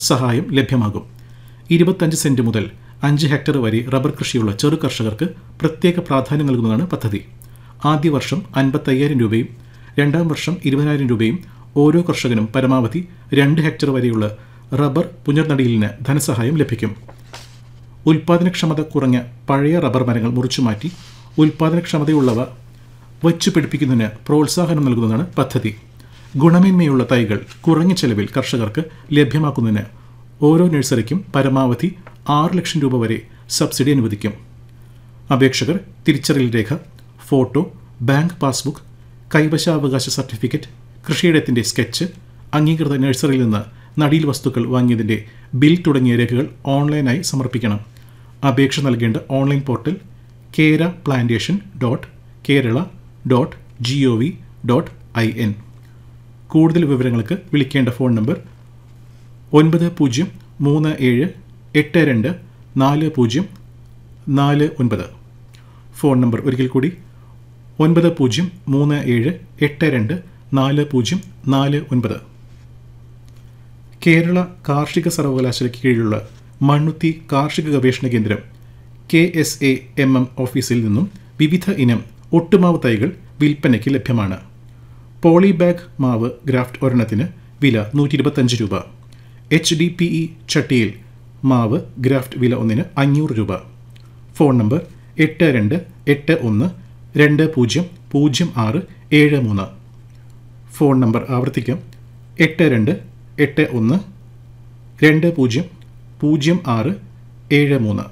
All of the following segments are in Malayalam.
സഹായം ലഭ്യമാകും ഇരുപത്തഞ്ച് സെന്റ് മുതൽ അഞ്ച് ഹെക്ടർ വരെ റബ്ബർ കൃഷിയുള്ള ചെറു കർഷകർക്ക് പ്രത്യേക പ്രാധാന്യം നൽകുന്നതാണ് പദ്ധതി ആദ്യ വർഷം അൻപത്തയ്യായിരം രൂപയും രണ്ടാം വർഷം ഇരുപതിനായിരം രൂപയും ഓരോ കർഷകനും പരമാവധി രണ്ട് ഹെക്ടർ വരെയുള്ള റബ്ബർ പുനർനടീലിന് ധനസഹായം ലഭിക്കും ഉൽപാദനക്ഷമത കുറഞ്ഞ പഴയ റബ്ബർ മരങ്ങൾ മുറിച്ചുമാറ്റി ഉൽപാദനക്ഷമതയുള്ളവ വച്ചു പിടിപ്പിക്കുന്നതിന് പ്രോത്സാഹനം നൽകുന്നതാണ് പദ്ധതി ഗുണമേന്മയുള്ള തൈകൾ കുറഞ്ഞ ചെലവിൽ കർഷകർക്ക് ലഭ്യമാക്കുന്നതിന് ഓരോ നഴ്സറിക്കും പരമാവധി ആറ് ലക്ഷം രൂപ വരെ സബ്സിഡി അനുവദിക്കും അപേക്ഷകർ തിരിച്ചറിയൽ രേഖ ഫോട്ടോ ബാങ്ക് പാസ്ബുക്ക് കൈവശാവകാശ സർട്ടിഫിക്കറ്റ് കൃഷിയിടത്തിന്റെ സ്കെച്ച് അംഗീകൃത നഴ്സറിയിൽ നിന്ന് നടീൽ വസ്തുക്കൾ വാങ്ങിയതിന്റെ ബിൽ തുടങ്ങിയ രേഖകൾ ഓൺലൈനായി സമർപ്പിക്കണം അപേക്ഷ നൽകേണ്ട online portal kera plantation dot Kerala dot G O V dot I N കൂടുതൽ വിവരങ്ങൾക്ക് വിളിക്കേണ്ട ഫോൺ നമ്പർ ഒൻപത് പൂജ്യം മൂന്ന് ഏഴ് എട്ട് രണ്ട് നാല് പൂജ്യം നാല് ഒൻപത് ഫോൺ നമ്പർ ഒരിക്കൽ കൂടി ഒൻപത് പൂജ്യം മൂന്ന് ഏഴ് എട്ട് രണ്ട് നാല് പൂജ്യം നാല് ഒൻപത് കേരള കാർഷിക സർവകലാശാലയ്ക്ക് കീഴിലുള്ള മണ്ണുത്തി കാർഷിക ഗവേഷണ കേന്ദ്രം K S A M M ഓഫീസിൽ നിന്നും വിവിധ ഇനം ഒട്ടുമാവ് തൈകൾ വിൽപ്പനയ്ക്ക് ലഭ്യമാണ് പോളിബാഗ് മാവ് ഗ്രാഫ്റ്റ് ഒരെണ്ണത്തിന് വില നൂറ്റി ഇരുപത്തഞ്ച് രൂപ എച്ച് ഡി പി ഇ ചട്ടിയിൽ മാവ് ഗ്രാഫ്റ്റ് വില ഒന്നിന് അഞ്ഞൂറ് രൂപ ഫോൺ നമ്പർ എട്ട് രണ്ട് എട്ട് ഒന്ന് രണ്ട് പൂജ്യം പൂജ്യം ആറ് ഏഴ് മൂന്ന് ഫോൺ നമ്പർ ആവർത്തിക്കാം എട്ട് രണ്ട് എട്ട് ഒന്ന് രണ്ട് പൂജ്യം പൂജ്യം ആറ് ഏഴ് മൂന്ന്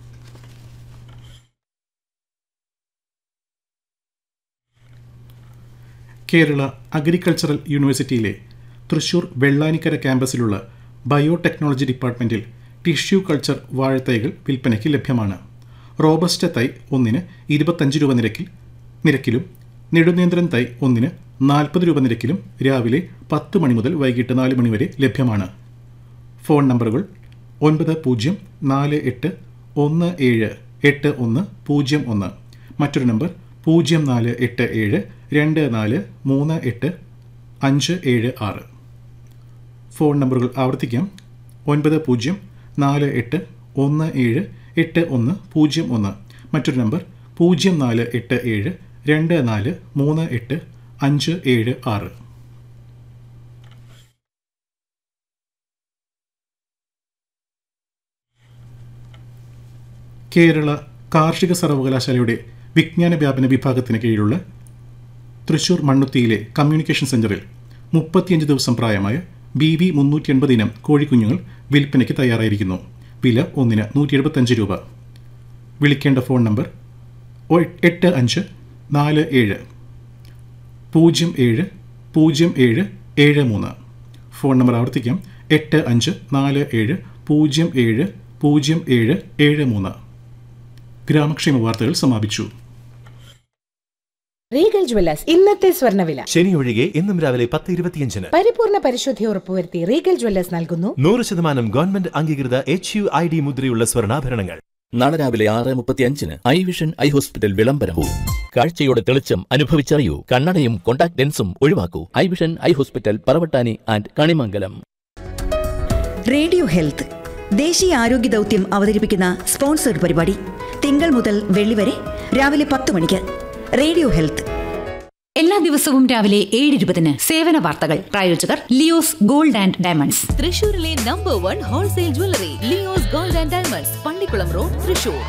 കേരള അഗ്രികൾച്ചറൽ യൂണിവേഴ്സിറ്റിയിലെ തൃശൂർ വെള്ളാനിക്കര ക്യാമ്പസിലുള്ള ബയോടെക്നോളജി ഡിപ്പാർട്ട്മെന്റിൽ ടിഷ്യൂ കൾച്ചർ വാഴത്തൈകൾ വിൽപ്പനയ്ക്ക് ലഭ്യമാണ് റോബസ്റ്റ തൈ ഒന്നിന് ഇരുപത്തഞ്ച് രൂപ നിരക്കിൽ നിരക്കിലും നെടുനേന്ത്രൻ തൈ ഒന്നിന് നാൽപ്പത് രൂപ നിരക്കിലും രാവിലെ പത്ത് മണി മുതൽ വൈകിട്ട് നാല് മണി വരെ ലഭ്യമാണ് ഫോൺ നമ്പറുകൾ ഒൻപത് പൂജ്യം നാല് എട്ട് ഒന്ന് ഏഴ് എട്ട് ഒന്ന് പൂജ്യം ഒന്ന് മറ്റൊരു നമ്പർ പൂജ്യം നാല് എട്ട് ഏഴ് രണ്ട് നാല് മൂന്ന് എട്ട് അഞ്ച് ഏഴ് ആറ് ഫോൺ നമ്പറുകൾ ആവർത്തിക്കാം ഒൻപത് പൂജ്യം നാല് എട്ട് ഒന്ന് ഏഴ് എട്ട് ഒന്ന് പൂജ്യം ഒന്ന് മറ്റൊരു നമ്പർ പൂജ്യം നാല് എട്ട് ഏഴ് രണ്ട് നാല് മൂന്ന് എട്ട് അഞ്ച് ഏഴ് ആറ് കേരള കാർഷിക സർവകലാശാലയുടെ വിജ്ഞാന വ്യാപന വിഭാഗത്തിന് കീഴിലുള്ള തൃശൂർ മണ്ണുത്തിയിലെ കമ്മ്യൂണിക്കേഷൻ സെന്ററിൽ മുപ്പത്തിയഞ്ച് ദിവസം പ്രായമായ ബി വി മുന്നൂറ്റി എൺപത് ഇനം കോഴിക്കുഞ്ഞുങ്ങൾ വിൽപ്പനയ്ക്ക് തയ്യാറായിരിക്കുന്നു വില ഒന്നിന് നൂറ്റി എഴുപത്തഞ്ച് രൂപ വിളിക്കേണ്ട ഫോൺ നമ്പർ ഒ- എട്ട് അഞ്ച് നാല് ഏഴ് പൂജ്യം ഏഴ് പൂജ്യം ഏഴ് ഏഴ് മൂന്ന് ഫോൺ നമ്പർ ആവർത്തിക്കാം എട്ട് അഞ്ച് നാല് ഏഴ് പൂജ്യം ഏഴ് പൂജ്യം ഏഴ് ഏഴ് മൂന്ന് ഗ്രാമക്ഷേമ വാർത്തകൾ സമാപിച്ചു റീഗൽ ജ്വല്ലേഴ്സ് ഇന്നത്തെ സ്വർണ്ണവില ശനി ഒഴികെ ഇന്നും രാവിലെ പത്ത് ഇരുപത്തിയഞ്ചിന് പരിപൂർണ പരിശുദ്ധി ഉറപ്പുവരുത്തി റീഗൽ ജ്വല്ലേഴ്സ് നൽകുന്നു നൂറ് ശതമാനം ഗവൺമെന്റ് അംഗീകൃത എച്ച് യു ഐ ഡി മുദ്രയുള്ള സ്വർണ്ണാഭരണങ്ങൾ നാളെ രാവിലെ ആറ് മുപ്പത്തിയഞ്ചിന് ഐ വിഷൻ ഐ ഹോസ്പിറ്റൽ വിളംബരവും കാഴ്ചയുടെ തെളിച്ചം അനുഭവിച്ചറിയൂ കണ്ണടയും കോണ്ടാക്ട് ലെൻസും ഒഴിവാക്കൂ eye vision eye hospital Paravattani and Kanimangalam radio health ദേശീയ ആരോഗ്യ ദൗത്യം അവതരിപ്പിക്കുന്ന സ്പോൺസർഡ് പരിപാടി തിങ്കൾ മുതൽ വെള്ളി വരെ രാവിലെ പത്ത് മണിക്ക് റേഡിയോ ഹെൽത്ത് എല്ലാ ദിവസവും രാവിലെ ഏഴ് ഇരുപതിന് സേവന വാർത്തകൾ പ്രായോജകർ ലിയോസ് ഗോൾഡ് ആൻഡ് ഡയമണ്ട്സ് തൃശൂരിലെ number one wholesale jewellery Leo's gold and diamonds Pallikkulam road Thrissur